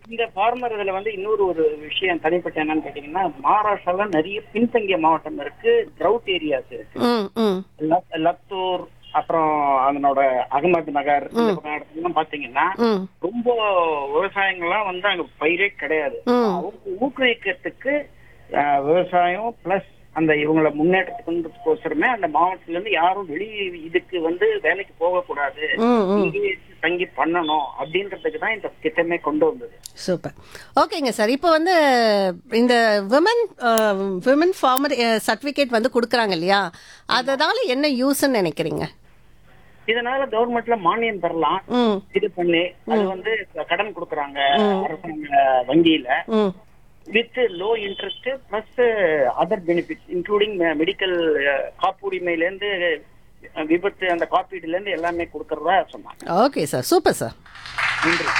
இந்த ஃபார்மர் இதுல வந்து இன்னொரு ஒரு விஷயம் தனிப்பட்ட என்னன்னு கேட்டீங்கன்னா மகாராஷ்டிரால நிறைய பின்தங்கிய மாவட்டம் இருக்கு ட்ரவுட் ஏரியாஸ் இருக்கு ம் ம் லத்- லத்தூர் அப்புறம் அதனோட அகமது நகர் இந்த பக்கம் இடத்துலாம் பாத்தீங்கன்னா ம் ரொம்ப விவசாயங்கள்லாம் வந்து அங்க பயிரே கிடையாது ம். அவங்க ஊக்குவிக்கிறதுக்கு அஹ், விவசாயம் பிளஸ் அந்த இவங்களை முன்னேற்றத்துக்குன்றதுக்கோசரமே அந்த மாவட்டத்துல இருந்து யாரும் வெளி இதுக்கு வந்து வேலைக்கு போகக்கூடாது ம் ம் இங்கேயே தங்கி பண்ணணும் அப்படின்றதுக்கு தான் இந்த திட்டமே கொண்டு வந்தது சூப்பர் ஓகேங்க சார் இப்போ வந்து இந்த விமன் விமன் ஃபார்மர் சர்டிஃபிகேட் வந்து கொடுக்குறாங்க இல்லையா அதனால என்ன யூஸ்ன்னு நினைக்கிறீங்க இதனால கவர்மெண்ட்ல மானியம் பெறலாம் ம் இது பண்ணி அது வந்து கடன் கொடுக்கறாங்க அரசாங்க வங்கியில ம் with low interest plus other benefits including medical காப்புரிமையில இருந்து அஹ், விபத்து அந்த காப்பீடுல இருந்து எல்லாமே கொடுக்கறதா சொன்னாங்க ஓகே சார் சூப்பர் சார் நன்றி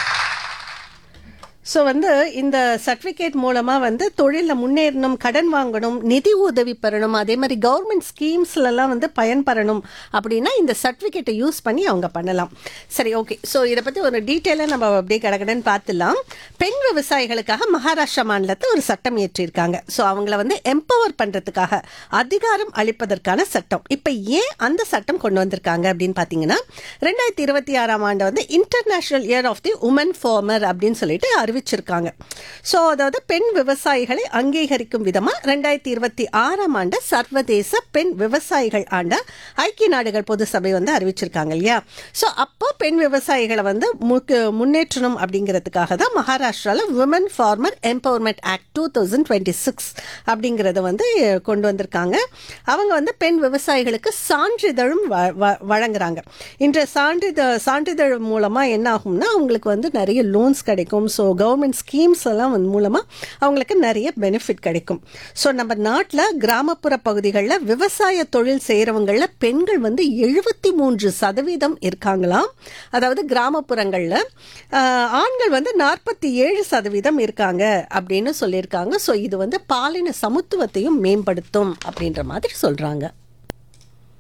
ஸோ வந்து இந்த சர்டிஃபிகேட் மூலமாக வந்து தொழிலில் முன்னேறணும் கடன் வாங்கணும் நிதி உதவி பெறணும் அதே மாதிரி கவர்மெண்ட் ஸ்கீம்ஸ்லலாம் வந்து பயன்பெறணும் அப்படின்னா இந்த சர்டிஃபிகேட்டை யூஸ் பண்ணி அவங்க பண்ணலாம் சரி ஓகே ஸோ இதை பற்றி ஒரு டீட்டெயிலாக நம்ம அப்படியே கடகடன்னு பார்த்துலாம் பெண் விவசாயிகளுக்காக மகாராஷ்டிரா மாநிலத்தில் ஒரு சட்டம் இயற்றியிருக்காங்க ஸோ அவங்கள வந்து எம்பவர் பண்ணுறதுக்காக அதிகாரம் அளிப்பதற்கான சட்டம் இப்போ ஏன் அந்த சட்டம் கொண்டு வந்திருக்காங்க அப்படின்னு பார்த்தீங்கன்னா ரெண்டாயிரத்தி இருபத்தி ஆறாம் ஆண்டு வந்து international year of the woman farmer அப்படின்னு சொல்லிட்டு அறிவிச்சிருக்காங்க ஸோ அதாவது பெண் விவசாயிகளை அங்கீகரிக்கும் விதமாக ரெண்டாயிரத்தி இருபத்தி ஆறாம் ஆண்டு சர்வதேச பெண் விவசாயிகள் ஆண்ட ஐக்கிய நாடுகள் பொது சபை வந்து அறிவிச்சிருக்காங்க இல்லையா ஸோ அப்போ பெண் விவசாயிகளை வந்து முக்கு- முன்னேற்றணும் அப்படிங்கிறதுக்காக தான் மகாராஷ்டிராவில் women farmer empowerment act two thousand twenty six அப்படிங்கிறத வந்து கொண்டு வந்திருக்காங்க அவங்க வந்து பெண் விவசாயிகளுக்கு சான்றிதழும் வ- வ- வழங்குறாங்க இன்ற சான்றிதழ் சான்றிதழ் மூலமாக என்ன ஆகும்னா அவங்களுக்கு வந்து நிறைய லோன்ஸ் கிடைக்கும் ஸோ கவர்மெண்ட் ஸ்கீம்ஸ் எல்லாம் வந்து மூலமாக அவங்களுக்கு நிறைய பெனிஃபிட் கிடைக்கும் ஸோ நம்ம நாட்டில் கிராமப்புற பகுதிகளில் விவசாய தொழில் செய்கிறவங்களில் பெண்கள் வந்து எழுபத்தி மூன்று சதவீதம் இருக்காங்களாம் அதாவது கிராமப்புறங்களில் ஆண்கள் வந்து நாற்பத்தி ஏழு சதவீதம் இருக்காங்க அப்படின்னு சொல்லியிருக்காங்க ஸோ இது வந்து பாலின சமத்துவத்தையும் மேம்படுத்தும் அப்படின்ற மாதிரி சொல்கிறாங்க